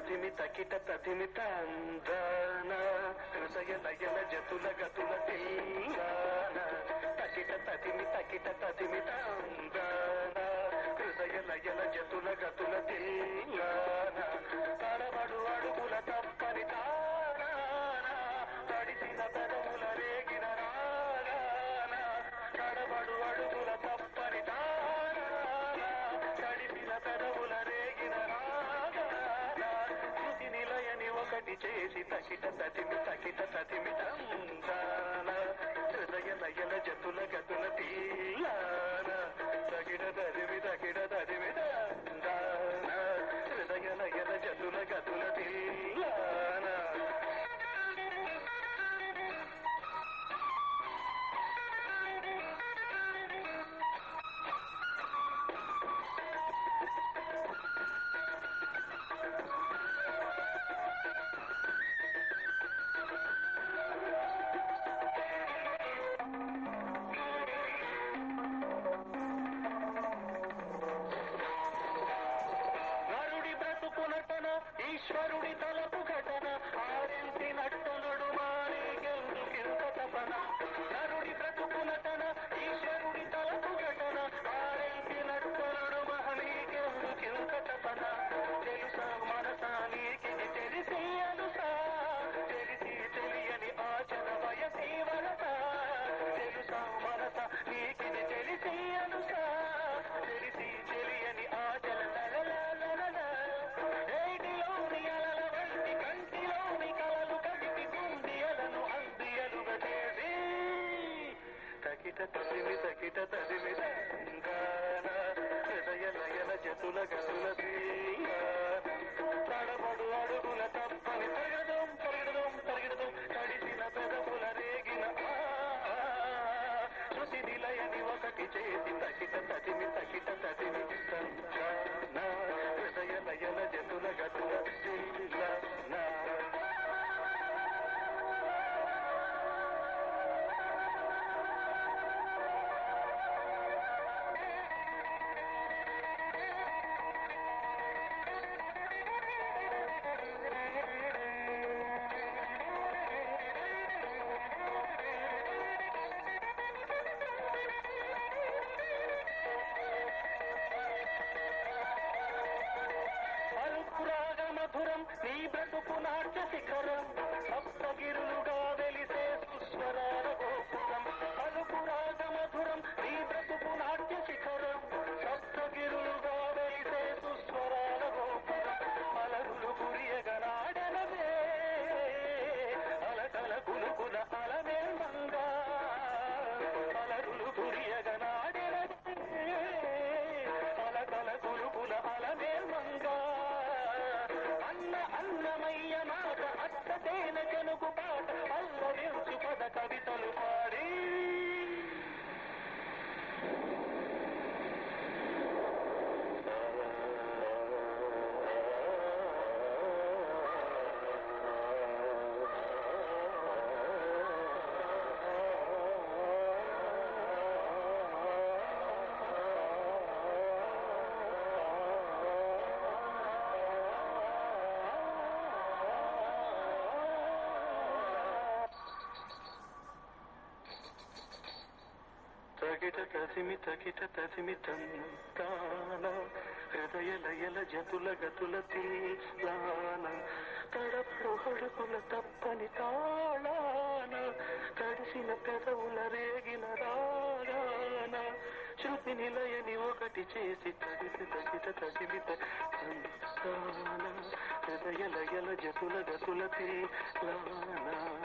తదిమి తకిట తదిమి తందన హృదయ లయల జతుల గతుల తిల్లాన తకిట తదిమి తకిట తదిమి తందన హృదయ లయల జతుల గతుల తిల్లాన తడబడు అడుగుల తప్పని తారాన తడిసిన పెదవుల రేగిన రాగాన తడబడు అడుగుల తప్పని తారాన తడిసిన పెదవుల రేగిన రాగాన శృతి నిలయని ఒకటి చేసి తకిట తతిమి తకిట తతిమి తందాన హృదయ లయల జతుల గతుల తీయాన తగిడ తదిమి తగిడ తదిమి తందాన హృదయ లయల జతుల గతుల తీయాన నరుడి బ్రతుకునటన ఈశ్వరుడి తలపు ఘటన ఆరింటి నట్టనుడు మారి గెందుకింత తపన నరుడి బ్రతుకునటన ఈశ్వరుడి తలపు ఘటన ఆరింటి నట్టనుడు మహని గెందుకింత తపన తెలుసా మనసా నీకి తెలిసి అనుసా తెలిసి తెలియని ఆచర వయసీ వరస తెలుసా మనస నీకి తెలిసి అనుసా తెలిసి తెలియని ఆచర లలలలలల. ఏటిలోని అలల వంటి కంటిలోని కలలు కదికి గుండియలను అందియలుగా చేసి తకిట తదిమి తకిట తదిమి తెలంగాణ హృదయ లయల జతుల గతుల తీయాన. తడబడు అడుగుల తప్పని తరగడం తరగడం తరగడం తడిసిన పెదవుల రేగిన ఆ, ఆ, శృతి నిలయని ఒకటి చేసి తకిట తదిమి తకిట తదిమి తెలంగాణ హృదయ లయల జతుల గతుల తీయాన. అల్పురాగ మధురం నీ బ్రతుకు నాట్య శిఖరం సప్తగిరులుగా వెలిసే సుస్వరాల గోపురం అల్పురాగ మధురం నీ బ్రతుకు నాట్య శిఖరం సప్తగిరులుగా వెలిసే సుస్వరాల గోపురం అలరులు గురియగనాడనవే అలకల కులుకుల అలమే మంగా అలరులు గురియగనాడనవే అలకల కులుకుల అలమే మంగా అన్న అన్నమయ్య మాట అత్త తేన కనుకు పాట అల్లరించు పద కవితలు పాడి తగిట తసిమి తగిట తసిమి తంతాన హృదయ లయల జతుల గతుల తీలాన తడపు హడుకుల తప్పని తాళాన తడిసిన పెదవుల రేగిన రాగాన శృతి నిలయని ఒకటి చేసి తగిట తగిట తగిట తంతాన హృదయ లయల జతుల గతుల తీలాన